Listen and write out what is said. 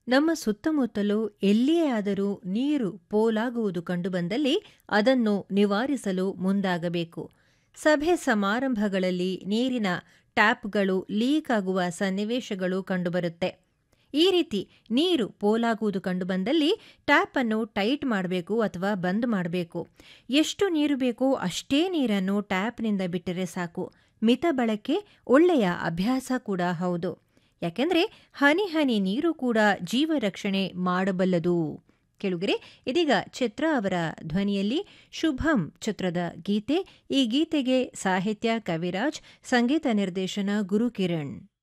ನಮ್ಮ ಸುತ್ತಮುತ್ತಲೂ ಎಲ್ಲಿಯೇ ಆದರೂ ನೀರು ಪೋಲಾಗುವುದು ಕಂಡುಬಂದಲ್ಲಿ ಅದನ್ನು ನಿವಾರಿಸಲು ಮುಂದಾಗಬೇಕು ಸಭೆ ಸಮಾರಂಭಗಳಲ್ಲಿ ನೀರಿನ ಟ್ಯಾಪ್ಗಳು ಲೀಕ್ ಆಗುವ ಸನ್ನಿವೇಶಗಳು ಕಂಡುಬರುತ್ತೆ ಈ ರೀತಿ ನೀರು ಪೋಲಾಗುವುದು ಕಂಡುಬಂದಲ್ಲಿ ಟ್ಯಾಪ್ ಅನ್ನು ಟೈಟ್ ಮಾಡಬೇಕು ಅಥವಾ ಬಂದ್ ಮಾಡಬೇಕು ಎಷ್ಟು ನೀರು ಬೇಕೋ ಅಷ್ಟೇ ನೀರನ್ನು ಟ್ಯಾಪ್ನಿಂದ ಬಿಟ್ಟರೆ ಸಾಕು ಮಿತ ಬಳಕೆ ಒಳ್ಳೆಯ ಅಭ್ಯಾಸ ಕೂಡ ಹೌದು ಯಾಕೆಂದ್ರೆ ಹನಿ ಹನಿ ನೀರು ಕೂಡ ಜೀವ ರಕ್ಷಣೆ ಮಾಡಬಲ್ಲದು ಕೆಳಗರೆ ಇದೀಗ ಚಿತ್ರ ಅವರ ಧ್ವನಿಯಲ್ಲಿ ಶುಭಂ ಚಿತ್ರದ ಗೀತೆ ಈ ಗೀತೆಗೆ ಸಾಹಿತ್ಯ ಕವಿರಾಜ್ ಸಂಗೀತ ನಿರ್ದೇಶನ ಗುರುಕಿರಣ್